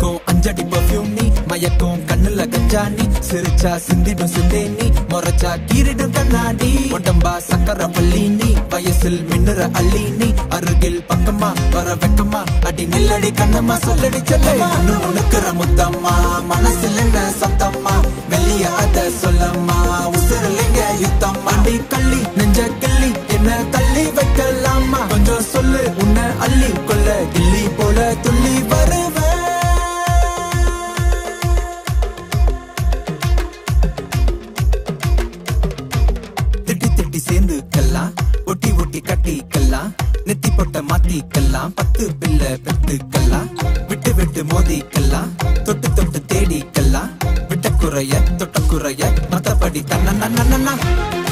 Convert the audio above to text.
மணக்கும் அஞ்சடி பர்ஃபியூம் நீ மயக்கும் கண்ணுல கஞ்சா நீ சிரிச்சா சிந்திடும் சிந்தே நீ முறைச்சா கீரிடும் கண்ணாடி உடம்பா சக்கர பள்ளி நீ வயசில் மின்னுற அள்ளி நீ அருகில் பக்கமா வர வெக்கமா அடி நில்லடி கண்ணம்மா சொல்லடி செல்லம்மா உனக்குற முத்தம்மா மனசில் என்ன சத்தம்மா வெளிய அத சொல்லம்மா உசிரலிங்க யுத்தம் அடி கள்ளி நெஞ்ச கிள்ளி என்ன தள்ளி வைக்கலாமா கொஞ்சம் சொல்லு உன்னை அள்ளி கொள்ள கிள்ளி போல துள்ளி வருவேன் திட்டி திட்டி சேர்ந்துக்கலாம் ஒட்டி ஒட்டி கட்டிக்கலாம் நெத்தி பொட்ட மாத்திக்கலாம் பத்து பிள்ளை பெத்துக்கலாம் விட்டு விட்டு மோதிக்கலாம் தொட்டு தொட்டு தேடிக்கலாம் விட்ட குறைய தொட்ட குறைய மத்தபடி தன்ன